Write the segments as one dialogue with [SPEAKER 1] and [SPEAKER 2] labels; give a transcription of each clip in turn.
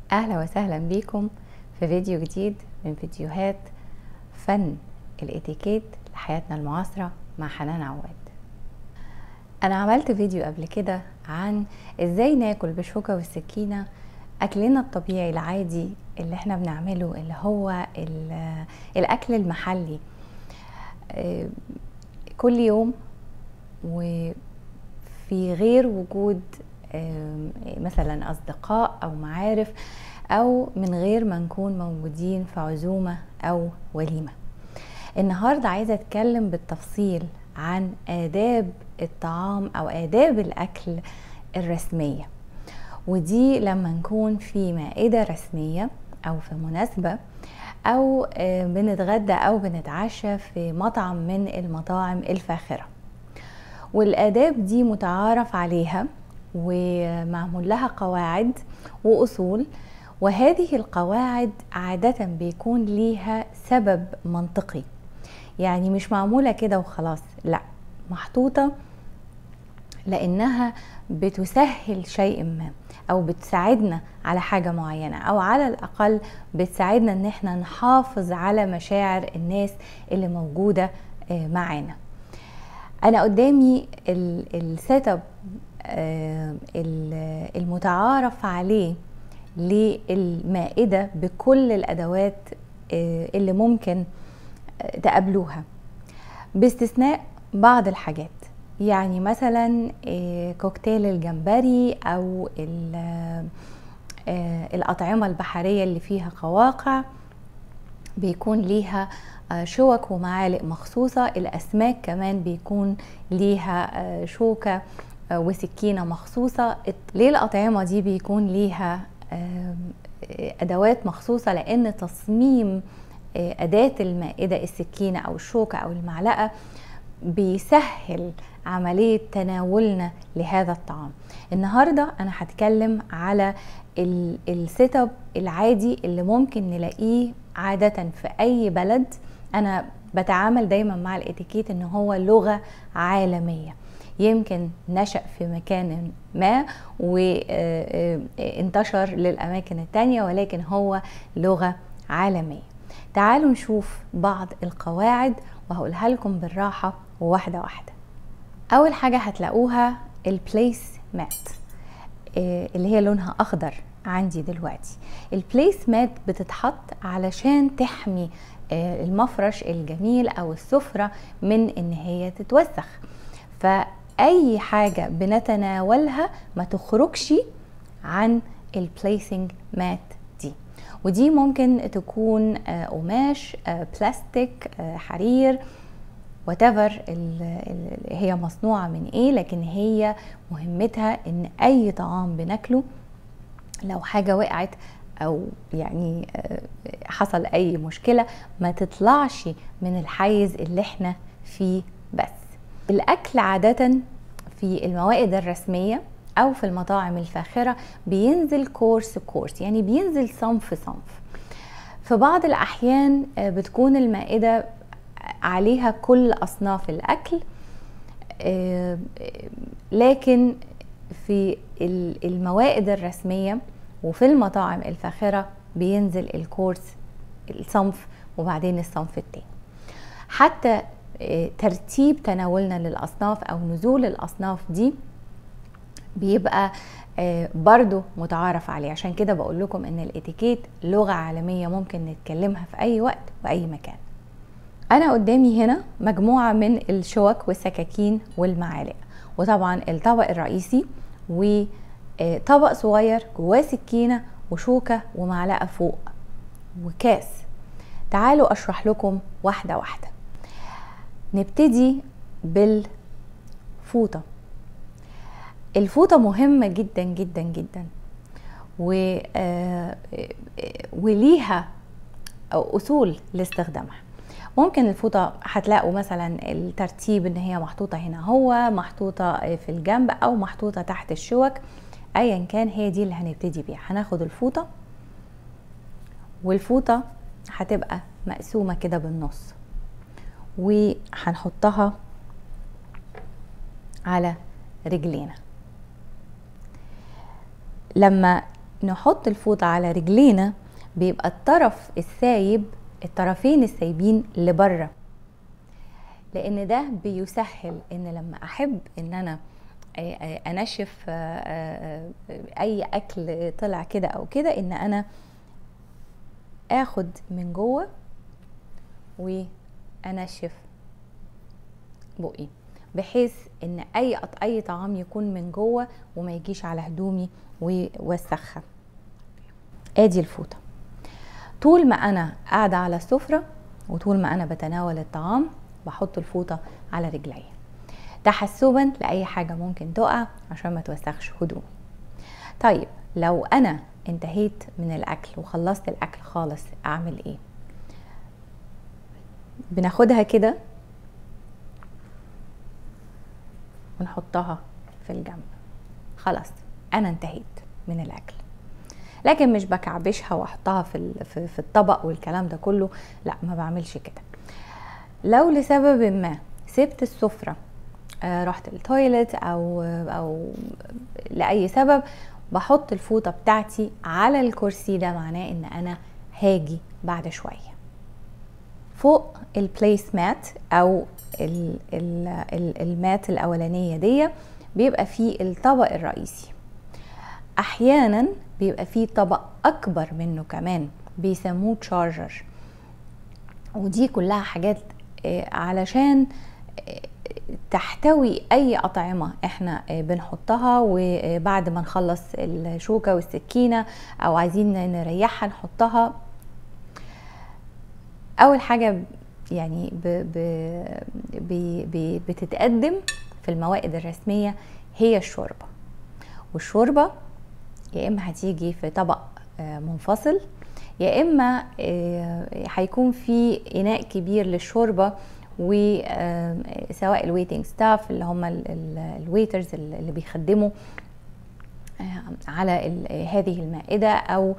[SPEAKER 1] اهلا وسهلا بيكم في فيديو جديد من فيديوهات فن الاتيكيت لحياتنا المعاصرة مع حنان عواد انا عملت فيديو قبل كده عن ازاي ناكل بالشوكة والسكينة اكلنا الطبيعي العادي اللي احنا بنعمله اللي هو الاكل المحلي كل يوم وفي غير وجود مثلا اصدقاء او معارف او من غير ما نكون موجودين في عزومه او وليمه النهارده عايزه اتكلم بالتفصيل عن آداب الطعام أو آداب الأكل الرسمية ودي لما نكون في مائدة رسمية أو في مناسبة أو بنتغدى أو بنتعشى في مطعم من المطاعم الفاخرة والآداب دي متعارف عليها ومعمول لها قواعد وأصول وهذه القواعد عادة بيكون ليها سبب منطقي يعني مش معمولة كده وخلاص لا محطوطة لأنها بتسهل شيء ما أو بتساعدنا على حاجة معينة أو على الأقل بتساعدنا إن احنا نحافظ على مشاعر الناس اللي موجودة معانا أنا قدامي السيت اب المتعارف عليه للمائدة بكل الأدوات اللي ممكن تقابلوها باستثناء بعض الحاجات يعني مثلا كوكتيل الجمبري او الاطعمه البحريه اللي فيها قواقع بيكون ليها شوك ومعالق مخصوصه الاسماك كمان بيكون ليها شوكه وسكينه مخصوصه ليه الاطعمه دي بيكون ليها ادوات مخصوصه لان تصميم أداة المائدة السكينة أو الشوكة أو المعلقة بيسهل عملية تناولنا لهذا الطعام النهاردة أنا هتكلم على السيت اب العادي اللي ممكن نلاقيه عادة في أي بلد أنا بتعامل دايما مع الاتيكيت إن هو لغة عالمية يمكن نشأ في مكان ما وانتشر للأماكن التانية ولكن هو لغة عالمية تعالوا نشوف بعض القواعد وهقولها لكم بالراحة وواحدة واحدة أول حاجة هتلاقوها البليس مات اللي هي لونها أخضر عندي دلوقتي البليس مات بتتحط علشان تحمي المفرش الجميل أو السفرة من إن هي تتوسخ فأي حاجة بنتناولها ما تخرجش عن البليسنج مات ودي ممكن تكون قماش بلاستيك حرير whatever هي مصنوعة من ايه لكن هي مهمتها ان اي طعام بناكله لو حاجة وقعت او يعني حصل اي مشكلة ما تطلعش من الحيز اللي احنا فيه بس الاكل عادة في الموائد الرسمية او في المطاعم الفاخره بينزل كورس كورس يعني بينزل صنف صنف في بعض الاحيان بتكون المائده عليها كل اصناف الاكل لكن في الموائد الرسميه وفي المطاعم الفاخره بينزل الكورس الصنف وبعدين الصنف التاني حتى ترتيب تناولنا للاصناف او نزول الاصناف دي بيبقى برضو متعارف عليه عشان كده بقول لكم ان الاتيكيت لغة عالمية ممكن نتكلمها في اي وقت واي مكان انا قدامي هنا مجموعة من الشوك والسكاكين والمعالق وطبعا الطبق الرئيسي وطبق صغير جواه سكينة وشوكة ومعلقة فوق وكاس تعالوا اشرح لكم واحدة واحدة نبتدي بالفوطة الفوطه مهمه جدا جدا جدا و وليها اصول لاستخدامها ممكن الفوطه هتلاقوا مثلا الترتيب ان هي محطوطه هنا هو محطوطه في الجنب او محطوطه تحت الشوك ايا كان هي دي اللي هنبتدي بيها هناخد الفوطه والفوطه هتبقى مقسومه كده بالنص وهنحطها على رجلينا لما نحط الفوطة على رجلينا بيبقى الطرف السايب الطرفين السايبين لبره لان ده بيسهل ان لما احب ان انا انشف اي اكل طلع كده او كده ان انا اخد من جوه وانشف بقي بحيث ان اي اي طعام يكون من جوه وما يجيش على هدومي ويوسخها ادي الفوطه طول ما انا قاعده على السفره وطول ما انا بتناول الطعام بحط الفوطه على رجلي تحسبا لاي حاجه ممكن تقع عشان ما توسخش هدومي طيب لو انا انتهيت من الاكل وخلصت الاكل خالص اعمل ايه بناخدها كده ونحطها في الجنب خلاص انا انتهيت من الاكل لكن مش بكعبشها واحطها في في الطبق والكلام ده كله لا ما بعملش كده لو لسبب ما سبت السفره آه رحت التويلت او او لاي سبب بحط الفوطه بتاعتي على الكرسي ده معناه ان انا هاجي بعد شويه فوق البليس مات او ال ال ال المات الاولانيه دي بيبقى فيه الطبق الرئيسي احيانا بيبقى فيه طبق اكبر منه كمان بيسموه تشارجر ودي كلها حاجات علشان تحتوي اي اطعمه احنا بنحطها وبعد ما نخلص الشوكه والسكينه او عايزين نريحها نحطها اول حاجه يعني ب ب ب ب بتتقدم في الموائد الرسميه هي الشوربه والشوربه يا اما هتيجي في طبق منفصل يا اما هيكون في اناء كبير للشوربه وسواء الويتنج ستاف اللي هم الويترز اللي بيخدموا على هذه المائدة أو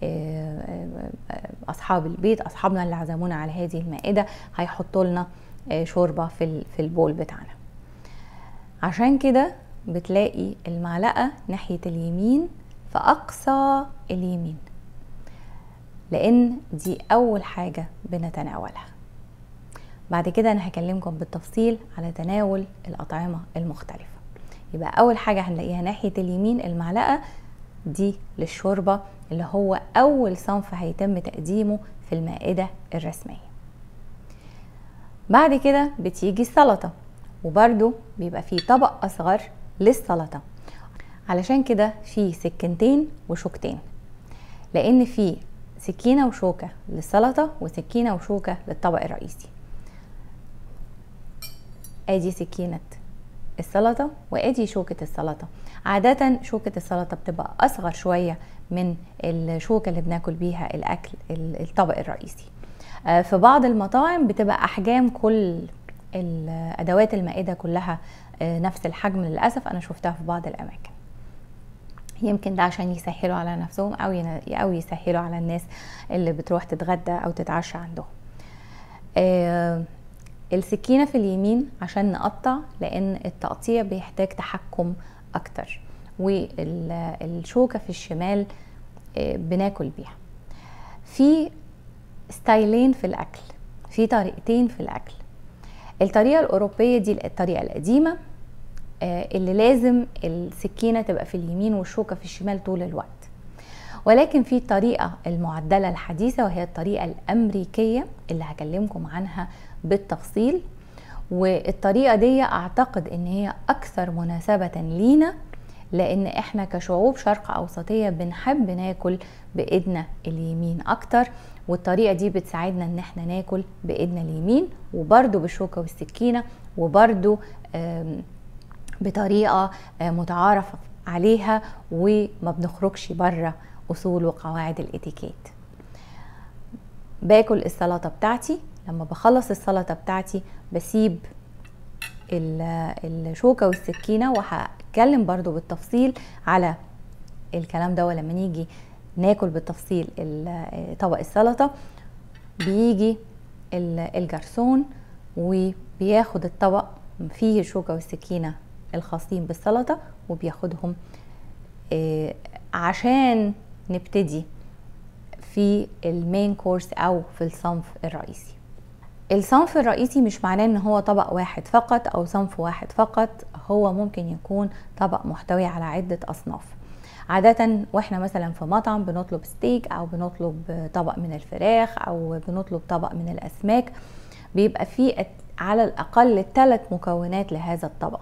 [SPEAKER 1] أصحاب البيت أصحابنا اللي عزمونا على هذه المائدة هيحطوا لنا شوربة في في البول بتاعنا عشان كده بتلاقي المعلقة ناحية اليمين في أقصى اليمين لأن دي أول حاجة بنتناولها بعد كده أنا هكلمكم بالتفصيل على تناول الأطعمة المختلفة يبقى أول حاجة هنلاقيها ناحية اليمين المعلقة دي للشوربة اللي هو أول صنف هيتم تقديمه في المائدة الرسمية بعد كده بتيجي السلطة وبرده بيبقى فيه طبق أصغر للسلطة علشان كده في سكينتين وشوكتين لأن في سكينة وشوكة للسلطة وسكينة وشوكة للطبق الرئيسي ادي سكينة السلطة وادي شوكة السلطة عادة شوكة السلطة بتبقى اصغر شوية من الشوكة اللي بناكل بيها الاكل الطبق الرئيسي في بعض المطاعم بتبقى احجام كل ادوات المائدة كلها نفس الحجم للاسف انا شفتها في بعض الاماكن يمكن ده عشان يسهلوا على نفسهم او او يسهلوا على الناس اللي بتروح تتغدى او تتعشى عندهم آه السكينة في اليمين عشان نقطع لان التقطيع بيحتاج تحكم اكتر والشوكة في الشمال آه بناكل بيها في ستايلين في الاكل في طريقتين في الاكل الطريقة الاوروبية دي الطريقة القديمة اللي لازم السكينه تبقى في اليمين والشوكه في الشمال طول الوقت ولكن في الطريقه المعدله الحديثه وهي الطريقه الامريكيه اللي هكلمكم عنها بالتفصيل والطريقه دي اعتقد ان هي اكثر مناسبه لينا لان احنا كشعوب شرق اوسطيه بنحب ناكل بايدنا اليمين اكتر والطريقه دي بتساعدنا ان احنا ناكل بايدنا اليمين وبرده بالشوكه والسكينه وبرده بطريقه متعارف عليها وما بنخرجش بره اصول وقواعد الاتيكيت باكل السلطه بتاعتي لما بخلص السلطه بتاعتي بسيب الشوكه والسكينه وهتكلم برضو بالتفصيل على الكلام ده لما نيجي ناكل بالتفصيل طبق السلطه بيجي الجرسون وبياخد الطبق فيه الشوكه والسكينه الخاصين بالسلطة وبياخدهم عشان نبتدي في المين كورس او في الصنف الرئيسي الصنف الرئيسي مش معناه ان هو طبق واحد فقط او صنف واحد فقط هو ممكن يكون طبق محتوي على عدة اصناف عادة واحنا مثلا في مطعم بنطلب ستيك او بنطلب طبق من الفراخ او بنطلب طبق من الاسماك بيبقى فيه على الاقل ثلاث مكونات لهذا الطبق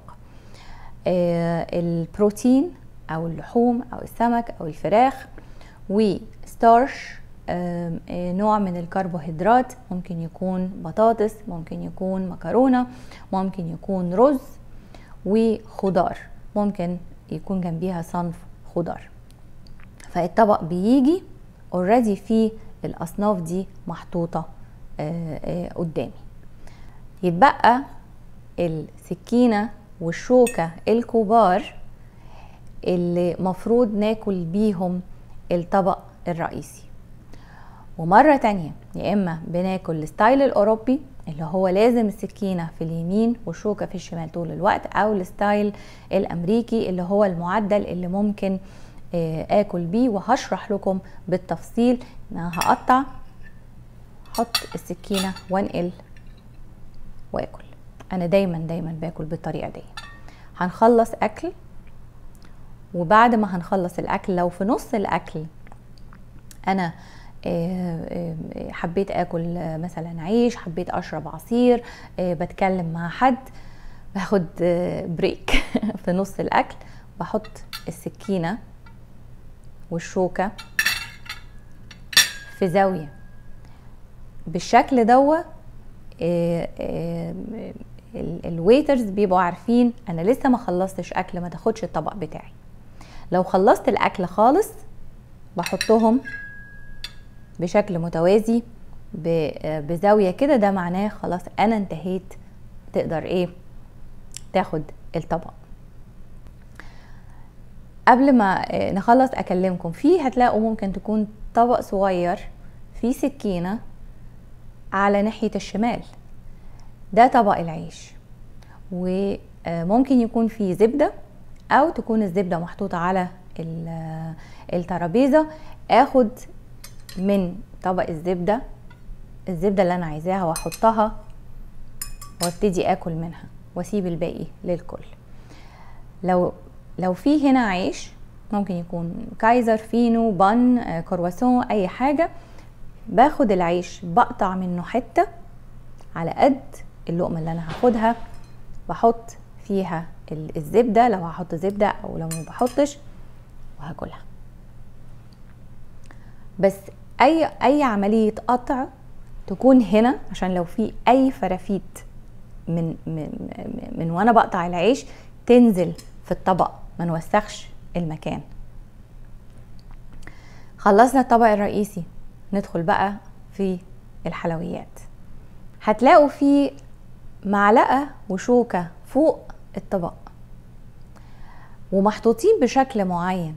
[SPEAKER 1] البروتين او اللحوم او السمك او الفراخ وستارش نوع من الكربوهيدرات ممكن يكون بطاطس ممكن يكون مكرونه ممكن يكون رز وخضار ممكن يكون جنبيها صنف خضار فالطبق بيجي اوريدي فيه الاصناف دي محطوطه قدامي يتبقى السكينه والشوكه الكبار اللي مفروض ناكل بيهم الطبق الرئيسي ومرة تانية يا إما بناكل الستايل الأوروبي اللي هو لازم السكينة في اليمين والشوكة في الشمال طول الوقت أو الستايل الأمريكي اللي هو المعدل اللي ممكن آكل بيه وهشرح لكم بالتفصيل أنا هقطع حط السكينة وانقل واكل أنا دايما دايما باكل بالطريقة دي هنخلص أكل وبعد ما هنخلص الأكل لو في نص الأكل أنا حبيت اكل مثلا عيش حبيت اشرب عصير بتكلم مع حد باخد بريك في نص الاكل بحط السكينه والشوكه في زاويه بالشكل دوا الويترز بيبقوا عارفين انا لسه ما خلصتش اكل ما تاخدش الطبق بتاعي لو خلصت الاكل خالص بحطهم بشكل متوازي بزاوية كده ده معناه خلاص أنا انتهيت تقدر إيه تاخد الطبق قبل ما نخلص أكلمكم فيه هتلاقوا ممكن تكون طبق صغير فيه سكينة على ناحية الشمال ده طبق العيش وممكن يكون فيه زبدة أو تكون الزبدة محطوطة على الترابيزة اخد من طبق الزبدة الزبدة اللي أنا عايزاها وأحطها وابتدي آكل منها وأسيب الباقي للكل لو لو في هنا عيش ممكن يكون كايزر فينو بن كرواسون أي حاجة باخد العيش بقطع منه حتة على قد اللقمة اللي أنا هاخدها بحط فيها الزبدة لو هحط زبدة أو لو ما بحطش وهاكلها بس اي اي عمليه قطع تكون هنا عشان لو في اي فرافيت من من من وانا بقطع العيش تنزل في الطبق ما نوسخش المكان خلصنا الطبق الرئيسي ندخل بقى في الحلويات هتلاقوا في معلقه وشوكه فوق الطبق ومحطوطين بشكل معين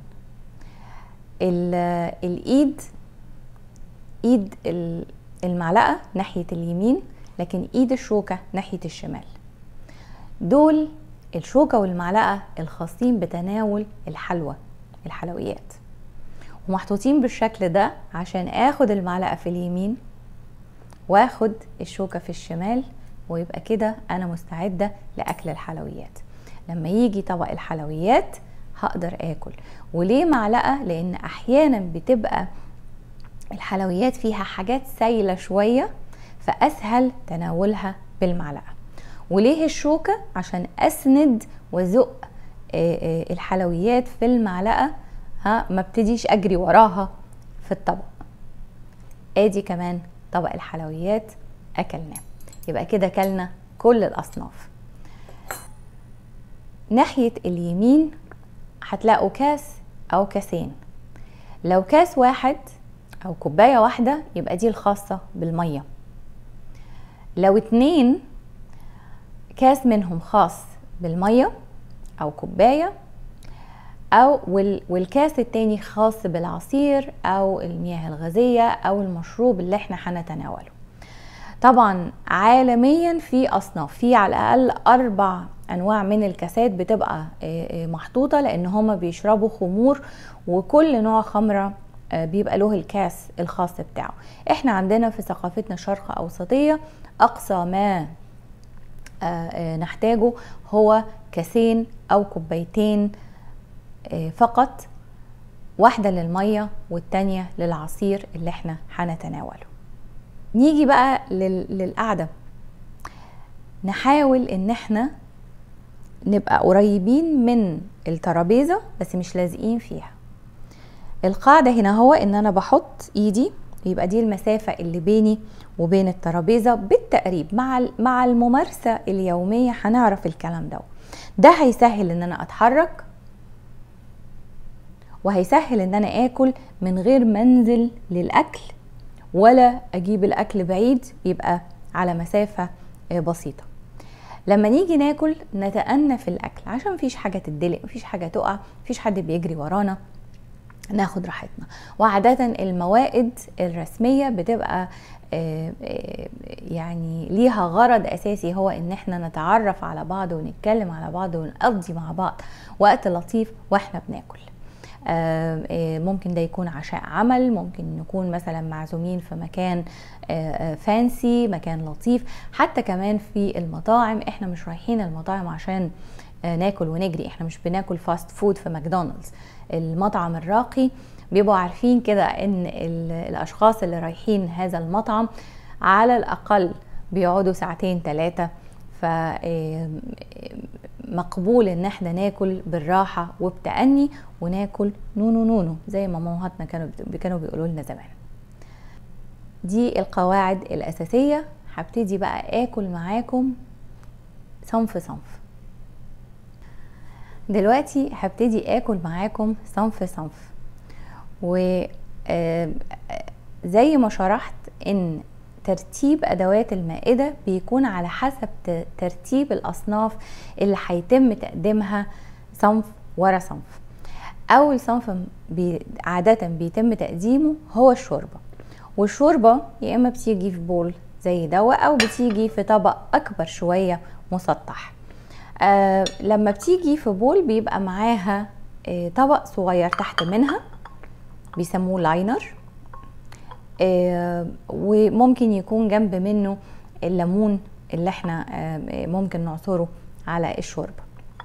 [SPEAKER 1] الايد ايد المعلقه ناحيه اليمين لكن ايد الشوكه ناحيه الشمال دول الشوكه والمعلقه الخاصين بتناول الحلوى الحلويات ومحطوطين بالشكل ده عشان اخد المعلقه في اليمين واخد الشوكه في الشمال ويبقى كده انا مستعده لاكل الحلويات لما يجي طبق الحلويات هقدر اكل وليه معلقه لان احيانا بتبقى الحلويات فيها حاجات سايله شويه فاسهل تناولها بالمعلقه وليه الشوكه عشان اسند وزق الحلويات في المعلقه ها ما ابتديش اجري وراها في الطبق ادي كمان طبق الحلويات اكلناه يبقى كده كلنا كل الاصناف ناحيه اليمين هتلاقوا كاس او كاسين لو كاس واحد او كوبايه واحده يبقى دي الخاصه بالميه لو اتنين كاس منهم خاص بالميه او كوبايه او والكاس التاني خاص بالعصير او المياه الغازيه او المشروب اللي احنا هنتناوله طبعا عالميا في اصناف في على الاقل اربع انواع من الكاسات بتبقى محطوطه لان هما بيشربوا خمور وكل نوع خمره بيبقى له الكاس الخاص بتاعه احنا عندنا في ثقافتنا الشرق اوسطيه اقصى ما نحتاجه هو كاسين او كوبايتين فقط واحده للميه والتانيه للعصير اللي احنا هنتناوله نيجي بقى للقعده نحاول ان احنا نبقى قريبين من الترابيزه بس مش لازقين فيها القاعده هنا هو ان انا بحط ايدي يبقى دي المسافه اللي بيني وبين الترابيزه بالتقريب مع مع الممارسه اليوميه هنعرف الكلام ده ده هيسهل ان انا اتحرك وهيسهل ان انا اكل من غير ما انزل للاكل ولا اجيب الاكل بعيد يبقى على مسافه بسيطه لما نيجي ناكل نتأنى في الاكل عشان مفيش حاجه تدلق مفيش حاجه تقع مفيش حد بيجري ورانا ناخد راحتنا وعادة الموائد الرسمية بتبقى يعني ليها غرض اساسي هو ان احنا نتعرف على بعض ونتكلم على بعض ونقضي مع بعض وقت لطيف واحنا بناكل ممكن ده يكون عشاء عمل ممكن نكون مثلا معزومين في مكان فانسي مكان لطيف حتى كمان في المطاعم احنا مش رايحين المطاعم عشان ناكل ونجري احنا مش بناكل فاست فود في ماكدونالدز المطعم الراقي بيبقوا عارفين كده ان الاشخاص اللي رايحين هذا المطعم على الاقل بيقعدوا ساعتين ثلاثه ف مقبول ان احنا ناكل بالراحه وبتأني وناكل نونو نونو زي ما امهاتنا كانوا كانوا بيقولوا لنا زمان دي القواعد الاساسيه هبتدي بقى اكل معاكم صنف صنف دلوقتي هبتدي اكل معاكم صنف صنف و زي ما شرحت ان ترتيب ادوات المائده بيكون على حسب ترتيب الاصناف اللي هيتم تقديمها صنف ورا صنف اول صنف بي عاده بيتم تقديمه هو الشوربه والشوربه يا اما بتيجي في بول زي دواء او بتيجي في طبق اكبر شويه مسطح آه لما بتيجي في بول بيبقى معاها آه طبق صغير تحت منها بيسموه لاينر آه وممكن يكون جنب منه الليمون اللي احنا آه ممكن نعصره على الشوربة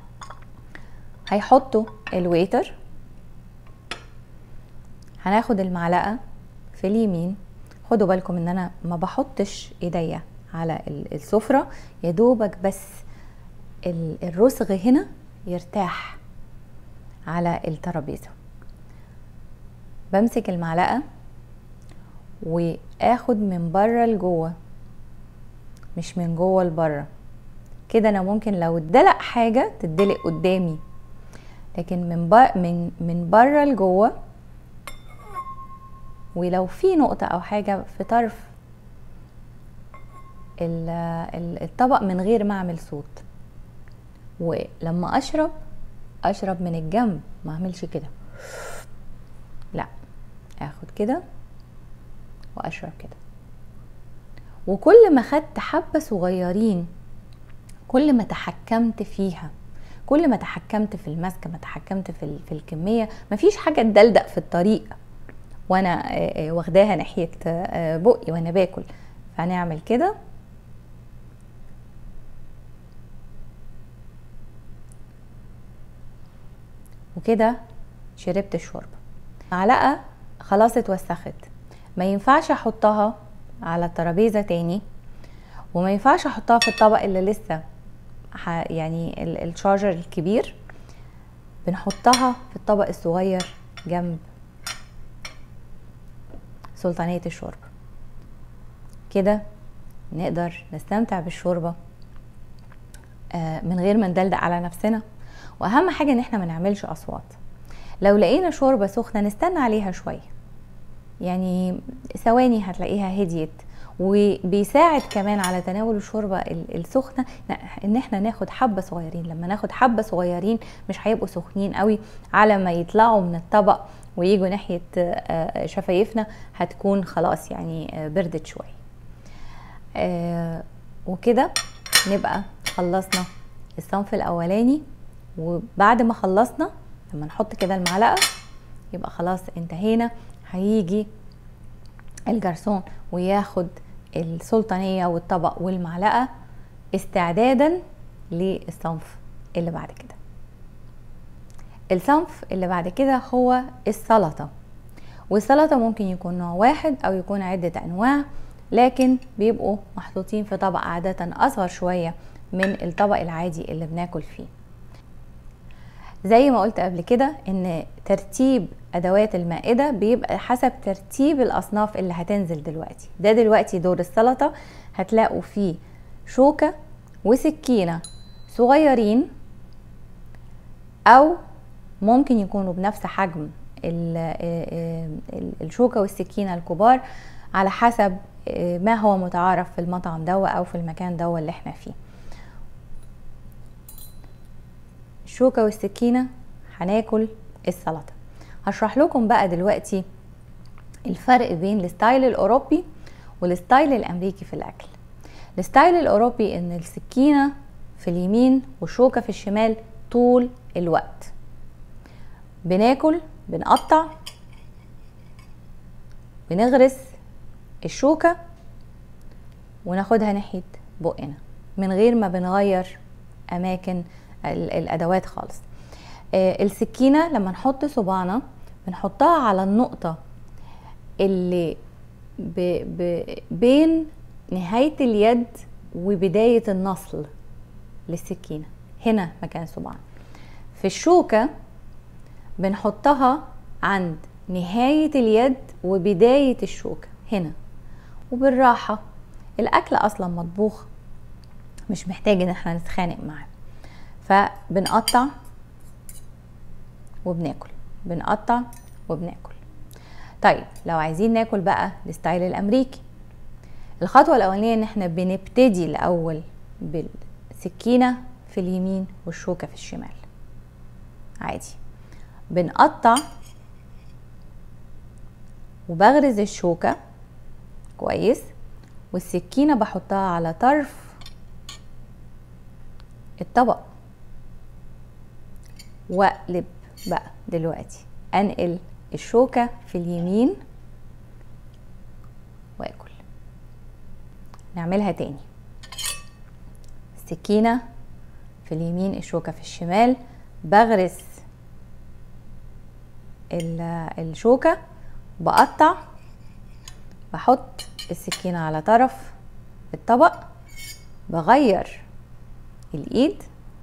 [SPEAKER 1] هيحطوا الويتر هناخد المعلقة في اليمين خدوا بالكم ان انا ما بحطش ايديا على السفرة يا دوبك بس الرسغ هنا يرتاح على الترابيزة بمسك المعلقة واخد من بره لجوه مش من جوه لبره كده انا ممكن لو اتدلق حاجه تدلق قدامي لكن من بر من من بره لجوه ولو في نقطه او حاجه في طرف الطبق من غير ما اعمل صوت ولما اشرب اشرب من الجنب ما اعملش كده لا اخد كده واشرب كده وكل ما خدت حبة صغيرين كل ما تحكمت فيها كل ما تحكمت في المسكة ما تحكمت في, في الكمية مفيش حاجة تدلدق في الطريق وانا واخداها ناحية بقي وانا باكل فهنعمل كده وكده شربت الشوربة معلقة خلاص اتوسخت ما ينفعش احطها على الترابيزة تاني وما ينفعش احطها في الطبق اللي لسه يعني الشارجر الكبير بنحطها في الطبق الصغير جنب سلطانية الشوربة كده نقدر نستمتع بالشوربة من غير ما ندلدق على نفسنا واهم حاجة ان احنا ما نعملش اصوات لو لقينا شوربة سخنة نستنى عليها شوية يعني ثواني هتلاقيها هديت وبيساعد كمان على تناول الشوربه السخنه ان احنا ناخد حبه صغيرين لما ناخد حبه صغيرين مش هيبقوا سخنين قوي على ما يطلعوا من الطبق ويجوا ناحيه شفايفنا هتكون خلاص يعني بردت شويه وكده نبقى خلصنا الصنف الاولاني وبعد ما خلصنا لما نحط كده المعلقه يبقى خلاص انتهينا هيجي الجرسون وياخد السلطانية والطبق والمعلقة استعدادا للصنف اللي بعد كده الصنف اللي بعد كده هو السلطة والسلطة ممكن يكون نوع واحد أو يكون عدة أنواع لكن بيبقوا محطوطين في طبق عادة أصغر شوية من الطبق العادي اللي بناكل فيه زي ما قلت قبل كده ان ترتيب ادوات المائده بيبقى حسب ترتيب الاصناف اللي هتنزل دلوقتي ده دلوقتي دور السلطه هتلاقوا فيه شوكه وسكينه صغيرين او ممكن يكونوا بنفس حجم الشوكه والسكينه الكبار على حسب ما هو متعارف في المطعم دوا او في المكان دوا اللي احنا فيه الشوكة والسكينة هناكل السلطة هشرح لكم بقى دلوقتي الفرق بين الستايل الأوروبي والستايل الأمريكي في الأكل الستايل الأوروبي إن السكينة في اليمين والشوكة في الشمال طول الوقت بناكل بنقطع بنغرس الشوكة وناخدها ناحية بقنا من غير ما بنغير أماكن الادوات خالص السكينه لما نحط صباعنا بنحطها على النقطه اللي ب ب بين نهايه اليد وبدايه النصل للسكينه هنا مكان صباعنا في الشوكه بنحطها عند نهايه اليد وبدايه الشوكه هنا وبالراحه الاكل اصلا مطبوخ مش محتاج ان احنا نتخانق معاه فبنقطع وبناكل بنقطع وبناكل طيب لو عايزين ناكل بقى الستايل الامريكي الخطوه الاولانيه ان احنا بنبتدي الاول بالسكينه في اليمين والشوكه في الشمال عادي بنقطع وبغرز الشوكه كويس والسكينه بحطها على طرف الطبق واقلب بقى دلوقتي انقل الشوكة في اليمين واكل نعملها تاني السكينة في اليمين الشوكة في الشمال بغرس الشوكة بقطع بحط السكينة على طرف الطبق بغير الايد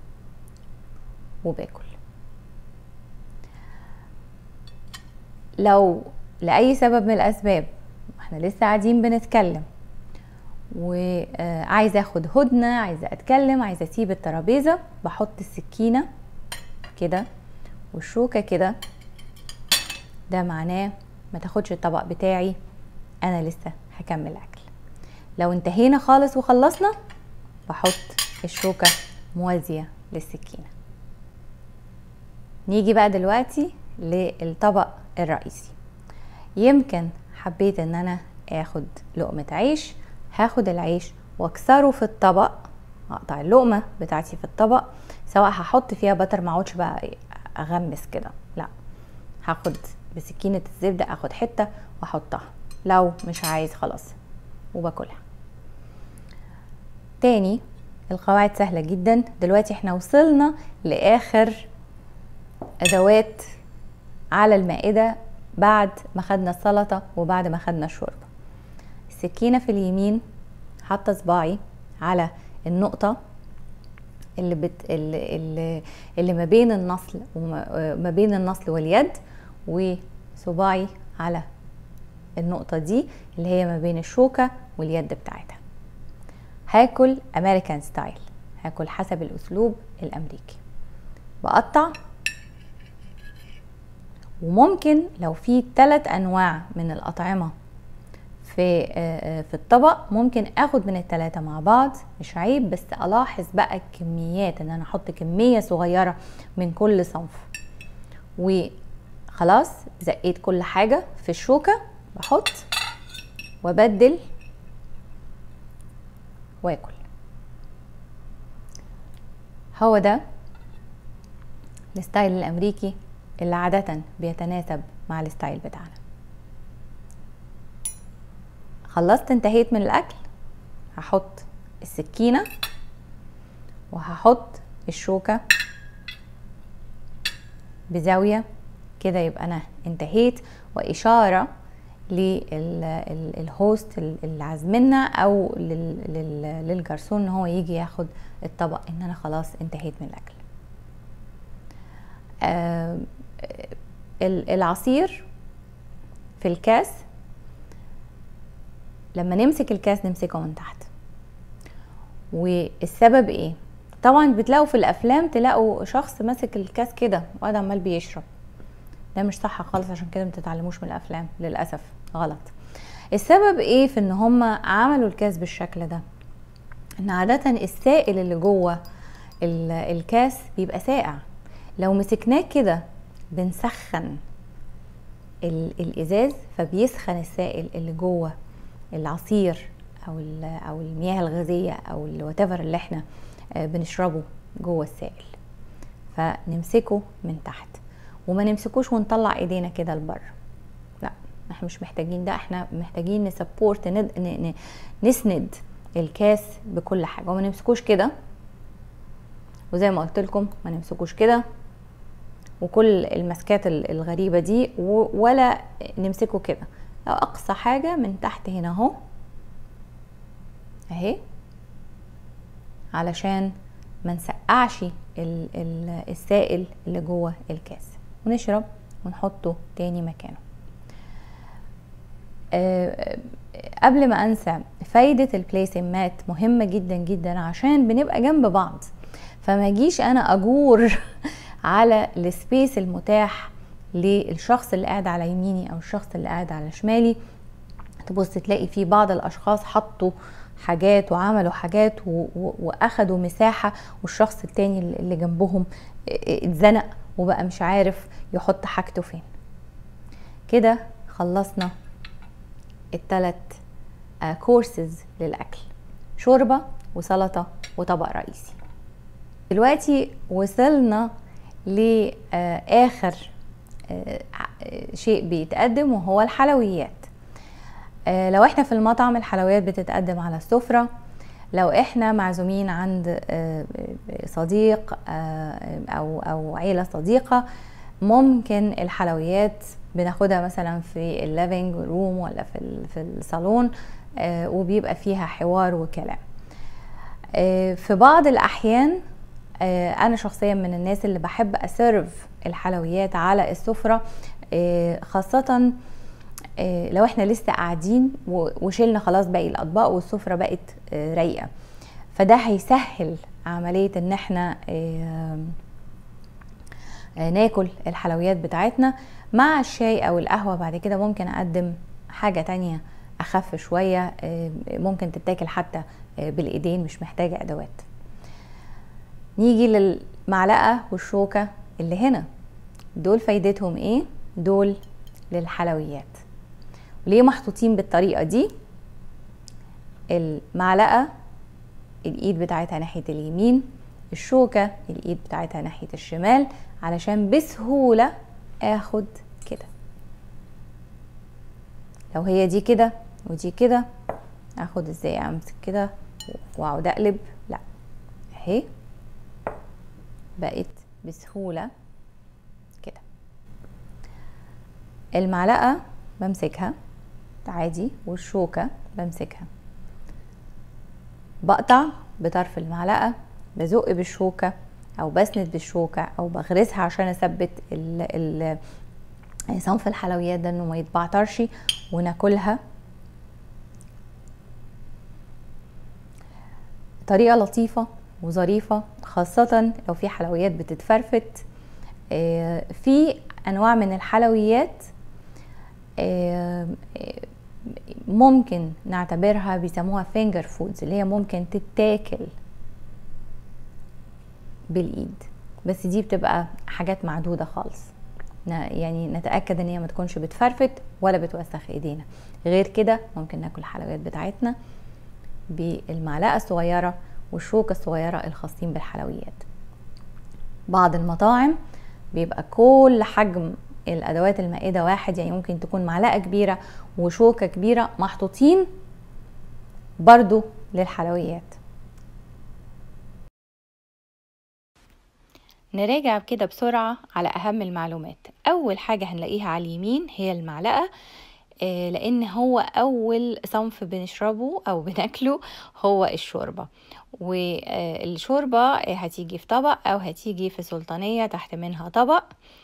[SPEAKER 1] وباكل لو لاي سبب من الاسباب احنا لسه قاعدين بنتكلم وعايزه اخد هدنه عايزه اتكلم عايزه اسيب الترابيزه بحط السكينه كده والشوكه كده ده معناه ما تاخدش الطبق بتاعي انا لسه هكمل اكل لو انتهينا خالص وخلصنا بحط الشوكه موازيه للسكينه نيجي بقى دلوقتي للطبق الرئيسي يمكن حبيت ان انا اخد لقمة عيش هاخد العيش واكسره في الطبق اقطع اللقمة بتاعتي في الطبق سواء هحط فيها بتر ما اقعدش بقى اغمس كده لا هاخد بسكينة الزبدة اخد حتة واحطها لو مش عايز خلاص وباكلها تاني القواعد سهلة جدا دلوقتي احنا وصلنا لاخر ادوات على المائدة بعد ما خدنا السلطة وبعد ما خدنا الشوربة السكينة في اليمين حاطة صباعي على النقطة اللي, بت... اللي, اللي, اللي ما بين النصل وما بين النصل واليد وصباعي على النقطة دي اللي هي ما بين الشوكة واليد بتاعتها هاكل امريكان ستايل هاكل حسب الاسلوب الامريكي بقطع وممكن لو في ثلاث انواع من الاطعمه في في الطبق ممكن اخد من الثلاثه مع بعض مش عيب بس الاحظ بقى الكميات ان انا احط كميه صغيره من كل صنف وخلاص زقيت كل حاجه في الشوكه بحط وابدل واكل هو ده الستايل الامريكي اللي عادة بيتناسب مع الستايل بتاعنا خلصت انتهيت من الاكل هحط السكينه وهحط الشوكه بزاويه كده يبقى انا انتهيت واشاره للهوست اللي عازمنا او للجرسون ان هو يجي ياخد الطبق ان انا خلاص انتهيت من الاكل آه العصير في الكاس لما نمسك الكاس نمسكه من تحت والسبب ايه طبعا بتلاقوا في الافلام تلاقوا شخص ماسك الكاس كده وقاعد عمال بيشرب ده مش صح خالص عشان كده متتعلموش من الافلام للاسف غلط السبب ايه في ان هم عملوا الكاس بالشكل ده ان عادة السائل اللي جوه الكاس بيبقى ساقع لو مسكناه كده بنسخن الازاز فبيسخن السائل اللي جوه العصير او او المياه الغازيه او الوات اللي احنا بنشربه جوه السائل فنمسكه من تحت وما نمسكوش ونطلع ايدينا كده لبره لا احنا مش محتاجين ده احنا محتاجين نسبورت نسند الكاس بكل حاجه وما نمسكوش كده وزي ما قلت لكم ما نمسكوش كده وكل المسكات الغريبة دي ولا نمسكه كده لو أقصى حاجة من تحت هنا اهو اهي علشان ما نسقعش السائل اللي جوه الكاس ونشرب ونحطه تاني مكانه أه قبل ما انسى فايدة البليسمات مهمة جدا جدا عشان بنبقى جنب بعض فما اجيش انا اجور على السبيس المتاح للشخص اللي قاعد على يميني او الشخص اللي قاعد على شمالي تبص تلاقي في بعض الاشخاص حطوا حاجات وعملوا حاجات واخدوا مساحة والشخص التاني اللي جنبهم اتزنق وبقى مش عارف يحط حاجته فين كده خلصنا التلات كورسز للأكل شوربة وسلطة وطبق رئيسي دلوقتي وصلنا لآخر شيء بيتقدم وهو الحلويات لو احنا في المطعم الحلويات بتتقدم على السفرة لو احنا معزومين عند صديق او او عيلة صديقة ممكن الحلويات بناخدها مثلا في الليفينج روم ولا في في الصالون وبيبقى فيها حوار وكلام في بعض الاحيان انا شخصيا من الناس اللي بحب اسيرف الحلويات على السفره خاصه لو احنا لسه قاعدين وشلنا خلاص باقي الاطباق والسفره بقت رايقه فده هيسهل عمليه ان احنا ناكل الحلويات بتاعتنا مع الشاي او القهوه بعد كده ممكن اقدم حاجه تانية اخف شويه ممكن تتاكل حتى بالايدين مش محتاجه ادوات نيجي للمعلقه والشوكه اللي هنا دول فايدتهم ايه دول للحلويات ليه محطوطين بالطريقه دي المعلقه الايد بتاعتها ناحيه اليمين الشوكه الايد بتاعتها ناحيه الشمال علشان بسهوله اخد كده لو هي دي كده ودي كده اخد ازاي امسك كده واقعد اقلب لا اهي بقت بسهوله كده المعلقه بمسكها عادي والشوكه بمسكها بقطع بطرف المعلقه بزق بالشوكه او بسند بالشوكه او بغرسها عشان اثبت ال ال صنف الحلويات ده انه ما يتبعترش وناكلها طريقه لطيفه وظريفه خاصه لو في حلويات بتتفرفت في انواع من الحلويات ممكن نعتبرها بيسموها فينجر فودز اللي هي ممكن تتاكل بالايد بس دي بتبقى حاجات معدوده خالص يعني نتاكد ان هي ما تكونش بتفرفت ولا بتوسخ ايدينا غير كده ممكن ناكل الحلويات بتاعتنا بالمعلقه الصغيره والشوكه الصغيره الخاصين بالحلويات بعض المطاعم بيبقى كل حجم الادوات المائده واحد يعني ممكن تكون معلقه كبيره وشوكه كبيره محطوطين برضو للحلويات نراجع كده بسرعة على أهم المعلومات أول حاجة هنلاقيها على اليمين هي المعلقة آه، لأن هو أول صنف بنشربه أو بناكله هو الشوربة والشوربة هتيجي في طبق أو هتيجي في سلطانية تحت منها طبق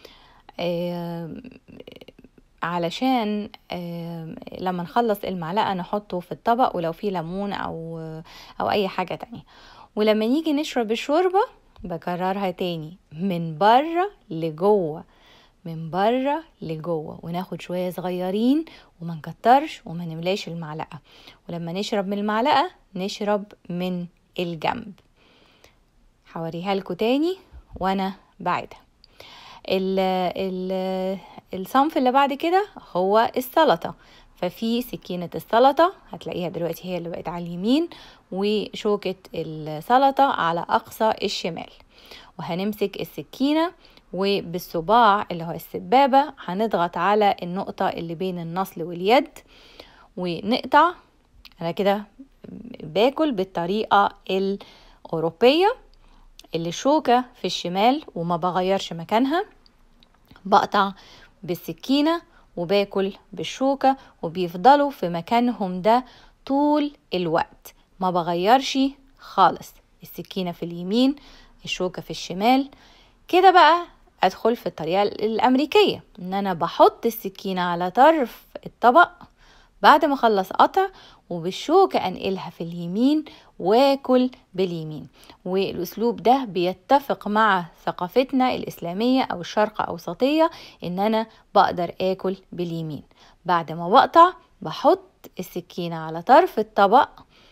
[SPEAKER 1] علشان لما نخلص المعلقة نحطه في الطبق ولو فيه ليمون أو أو أي حاجة تانية ولما نيجي نشرب الشوربة بكررها تاني من بره لجوه من بره لجوه وناخد شويه صغيرين وما نكترش وما نملاش المعلقه ولما نشرب من المعلقه نشرب من الجنب هوريها لكم تاني وانا بعدها ال ال الصنف اللي بعد كده هو السلطه ففي سكينة السلطة هتلاقيها دلوقتي هي اللي بقت على اليمين وشوكة السلطة على أقصى الشمال وهنمسك السكينة وبالصباع اللي هو السبابة هنضغط على النقطة اللي بين النصل واليد ونقطع أنا كده باكل بالطريقة الأوروبية اللي الشوكة في الشمال وما بغيرش مكانها بقطع بالسكينة وباكل بالشوكة وبيفضلوا في مكانهم ده طول الوقت ما بغيرش خالص السكينة في اليمين الشوكة في الشمال كده بقى ادخل في الطريقة الامريكية ان انا بحط السكينة على طرف الطبق بعد ما اخلص قطع وبالشوكة انقلها في اليمين واكل باليمين والاسلوب ده بيتفق مع ثقافتنا الاسلامية او الشرق اوسطية ان انا بقدر اكل باليمين بعد ما بقطع بحط السكينة على طرف الطبق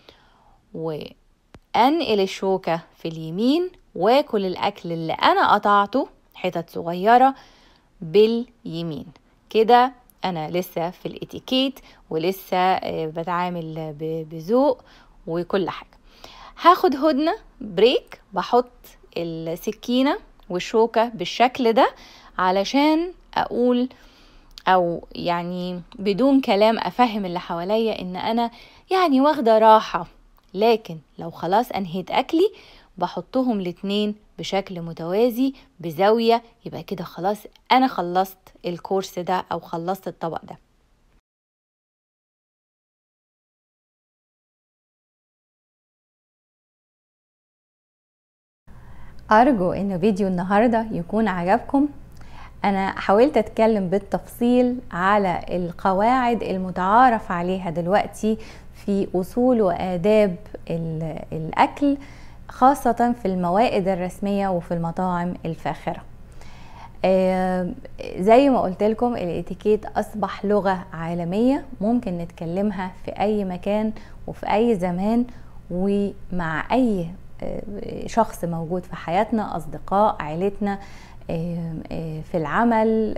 [SPEAKER 1] وانقل الشوكة في اليمين واكل الاكل اللي انا قطعته حتت صغيرة باليمين كده انا لسه في الاتيكيت ولسه آه، بتعامل بذوق وكل حاجة هاخد هدنة بريك بحط السكينة والشوكة بالشكل ده علشان اقول او يعني بدون كلام افهم اللي حواليا ان انا يعني واخدة راحة لكن لو خلاص انهيت اكلي بحطهم الاتنين بشكل متوازي بزاوية يبقى كده خلاص أنا خلصت الكورس ده أو خلصت الطبق ده أرجو إن فيديو النهاردة يكون عجبكم أنا حاولت أتكلم بالتفصيل على القواعد المتعارف عليها دلوقتي في أصول وآداب الأكل خاصة في الموائد الرسمية وفي المطاعم الفاخرة زي ما قلت لكم الاتيكيت اصبح لغة عالمية ممكن نتكلمها في اي مكان وفي اي زمان ومع اي شخص موجود في حياتنا اصدقاء عائلتنا في العمل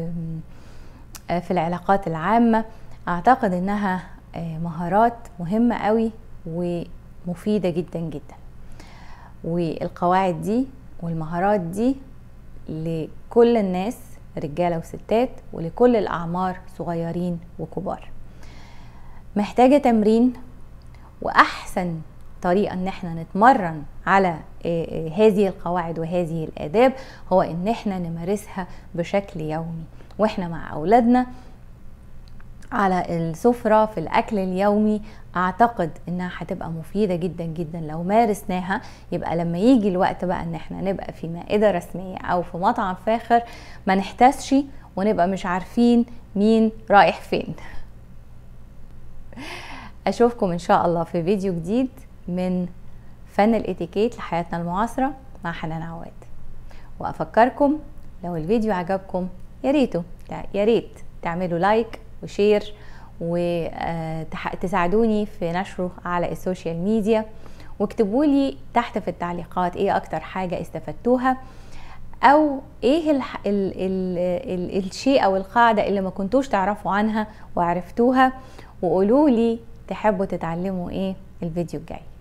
[SPEAKER 1] في العلاقات العامة اعتقد انها مهارات مهمة قوي ومفيدة جدا جدا والقواعد دي والمهارات دي لكل الناس رجالة وستات ولكل الأعمار صغيرين وكبار محتاجة تمرين وأحسن طريقة ان احنا نتمرن على هذه القواعد وهذه الآداب هو ان احنا نمارسها بشكل يومي واحنا مع أولادنا على السفرة في الأكل اليومي أعتقد إنها هتبقى مفيدة جدا جدا لو مارسناها يبقى لما يجي الوقت بقى إن احنا نبقى في مائدة رسمية أو في مطعم فاخر ما نحتسش ونبقى مش عارفين مين رايح فين أشوفكم إن شاء الله في فيديو جديد من فن الاتيكيت لحياتنا المعاصرة مع حنان عواد وأفكركم لو الفيديو عجبكم يا ريتوا يا ريت تعملوا لايك وشير وتساعدوني في نشره على السوشيال ميديا واكتبوا لي تحت في التعليقات ايه اكتر حاجة استفدتوها او ايه ال ال ال ال الشيء او القاعدة اللي ما كنتوش تعرفوا عنها وعرفتوها وقولوا لي تحبوا تتعلموا ايه الفيديو الجاي